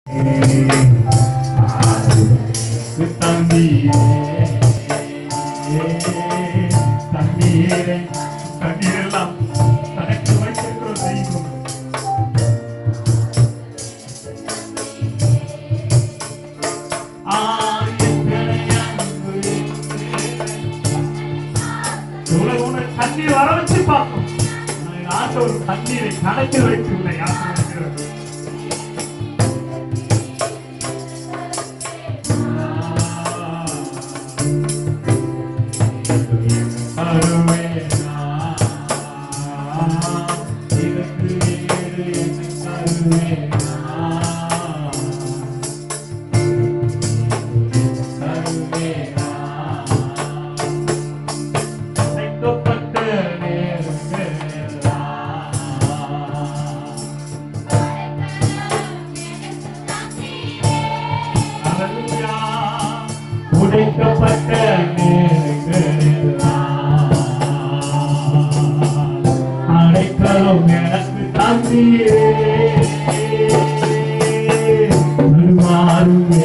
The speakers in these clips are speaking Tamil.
தண்ணீரே தண்ணீரே தண்ணீரெல்லாம் தனக்கு வைத்திருக்கிற தெய்வம் உலக உன்னை தண்ணீர் வர வச்சு பார்க்கும் ஆண்டவர் தண்ணீரை கணக்கில் வைத்து உன்னை ஆசிரியர் உடைக்கப்பட்ட அடைக்கலம் எனக்கு தந்தீரே மாறும்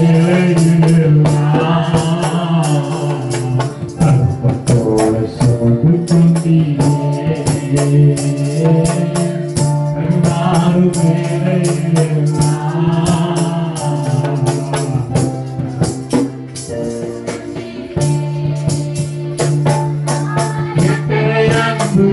கற்பத்தோட சோது கொண்டீரே மாறும் அன்பு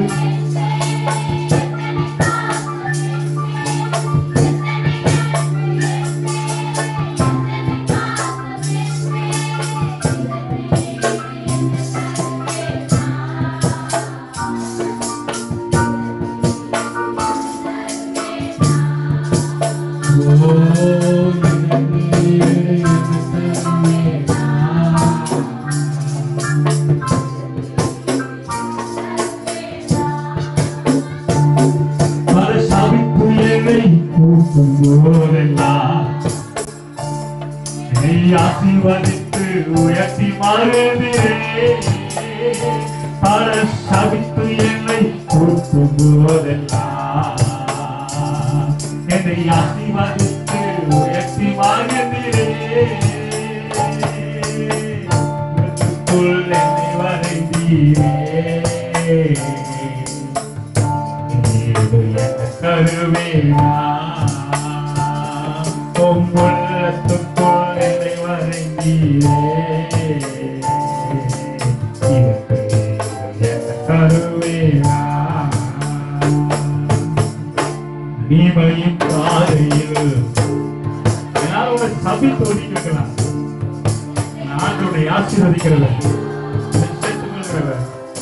ஆசீர்வதித்து உயர்த்தி மாறுகிறே பல சபித்து என்னை கூட்டும் போதெல்லாம் என்னை ஆசீர்வதித்து உயர்த்தி மாறுகிறே உனக்குள் என்னை வரைந்தீரே கருவேனா பொங்குள்ளத்துக்குள் என்னை வரைந்தீரே கருவேனா நீமையும் பாதையில் எல்லாரும் உங்களை சபித்து ஒதுக்கிக்கலாம் ஆண்டோடைய ஆசீர்வதிக்கிறவர் சேர்த்துக்கொள்கிறவர்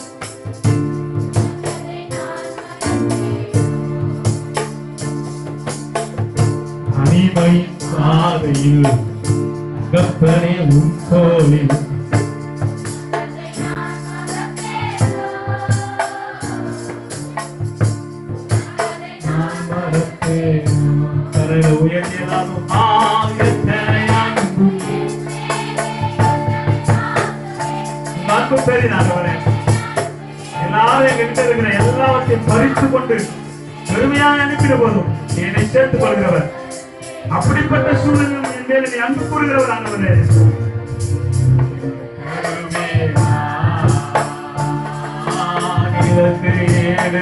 அனிமையின் பாதையில் கப்பனே உன் தோளில் நான் மறப்பேன். கரையில உயர்த்தியதாலும் ஆயத்தனை அன்பு. உங்க அன்பு பெரிய ஆண்டவரே. எல்லாரும் எங்கிட்ட இருக்கிற எல்லாவற்றையும் பறித்து கொண்டு பெருமையாக அனுப்பிட போதும் என்னை சேர்த்துக் கொள்கிறவர் அப்படிப்பட்ட சூழ்நிலையில் என் மேல் என்னை அன்பு கூறுகிறவர் ஆண்டவரே இதற்கு ஏடு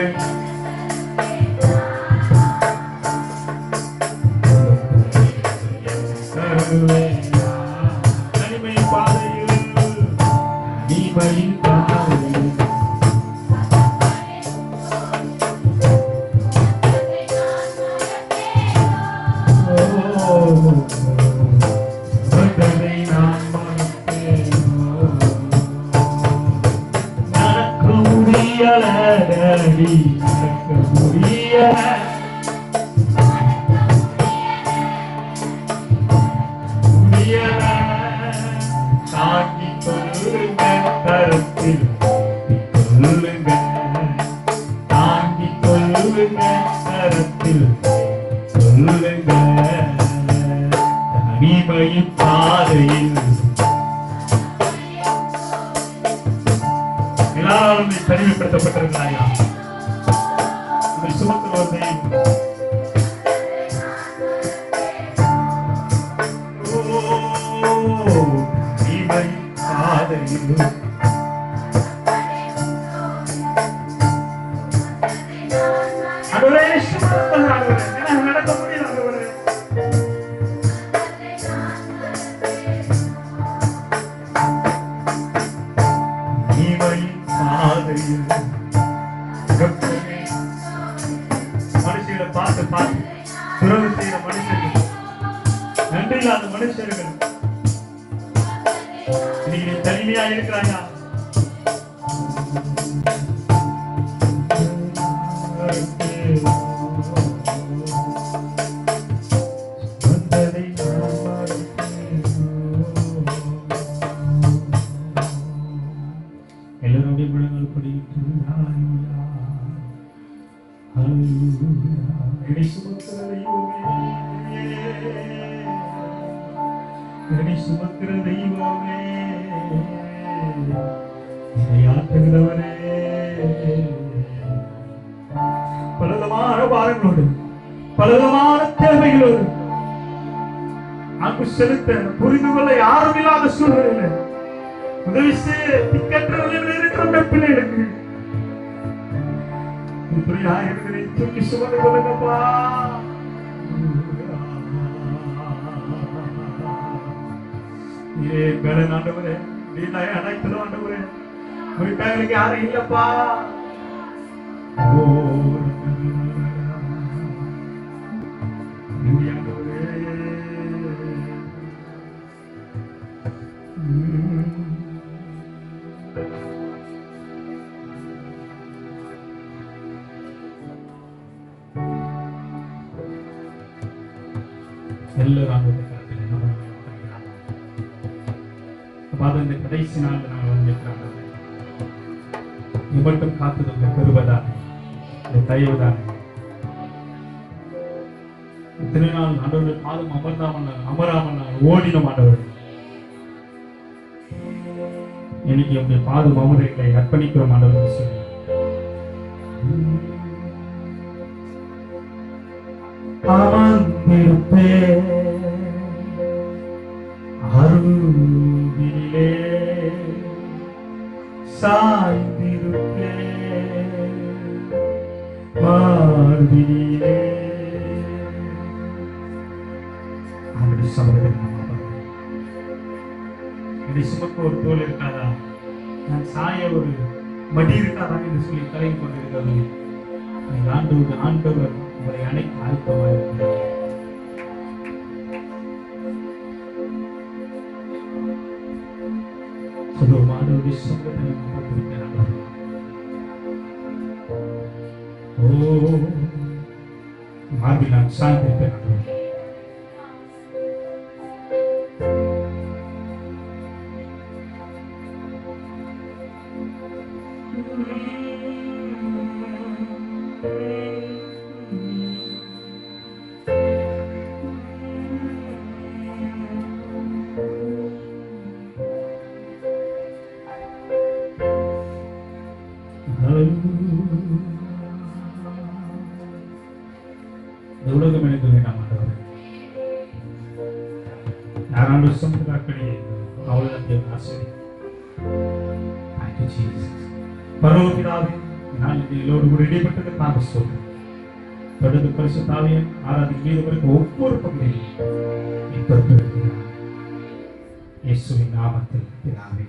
தனிமை பாதையில் நீமையின் பாதையில் வந்ததை நான் மறப்பேனோ? நடக்க முடியலடி, நடக்க முடியல. முடியல. தாங்கிக் கொள்ளுங்க கருத்தில் கொள்ளுங்க தாங்கிக் கொள்ளுங்க கருத்தில் சொல்லுங்க தனிமையின் பாதையில் எல்லாரும் நீ தனிமைப்படுத்தப்பட்டிருக்கிறாயா உன்னை சுமத்துகிறவர்களையும் இல்லாத மனுஷர்கள் இன்னைக்கு நீ தனிமையா இருக்கிறாயா வந்ததை நான் மறப்பேன். எல்லாருடைய முழங்கள் படித்து என்னை சுமக்கிற தெய்வமே என்னை சுமக்கிற தெய்வமே என்னை ஆற்றுகிறவரே பலவிதமான பாரங்களோடு பலவிதமான தேவைகளோடு அங்கு செலுத்த புரிந்து கொள்ள யாரும் இல்லாத சூழ்நிலையில உதவி செய்ய திக்கற்றவர்கள் இருக்கிற பிள்ளைகளுக்கு இப்படியா இருக்கிற தூக்கி சுமந்து கொள்ளுங்கப்பா ஏ பேரன் ஆண்டவரே நீ நான் அனைத்ததும் ஆண்டவரே உங்களுக்காக யாரும் இல்லப்பா ஓ நன்றி ஆண்டவரே எல்லாரும் ஆண்டவருடைய கரத்தில் என்ன பண்ணுறாங்க அப்ப இந்த கடைசி நாள் நாங்கள் வந்திருக்கிறாங்க நீ மட்டும் காத்தது உங்க பெறுவதானே இந்த தயவுதானே இத்தனை நாள் ஆண்டவருடைய பாதம் அமர்ந்தாமல் அமராமல் நாங்கள் ஓடினோம் ஆண்டவர் இன்னைக்கு உங்களுடைய பாதம் அமர்களை அர்ப்பணிக்கிறோம் ஆண்டவர் சொல்லி அமர்ந்திருப்பே அருவிலே சாய்ந்திருப்பே மார்பிலே அவருடைய சமூகத்தில் நம்ம அமர்ந்து. என்னை சுமக்க ஒரு தோல் இருக்காதா நான் சாய ஒரு மடி இருக்காதா என்று சொல்லி கலங்கி கொண்டிருக்கிறது எங்கள் ஆண்டவர் ஆண்டவர் உங்களை அனைத்து ஆயத்தமாக இருக்கிறார் சொல்லுவோம் ஆண்டவருடைய சமூகத்தில் நம்ம அமர்ந்திருக்கிறார் ஓ மார்பில் நான் சாய்ந்திருப்பேன் ஆண்டவரே. இந்த உலகம் எனக்கு வேண்டாம் ஆண்டவரே யாராண்டு சமுதாக்களே அவ்வளவு ஆசிரியர் Thank you, Jesus. பரலோகபிதாவே, நான் இந்த எல்லோரும் கூட இடைப்பட்டதற்காக சொல்றேன் தொடர்ந்து பரிசுத்தாவிய ஆராதிக்கு மீது வரைக்கும் ஒவ்வொரு பகுதியிலும் இப்பொறுப்பு இயேசுவின் நாமத்தில் பிதாவே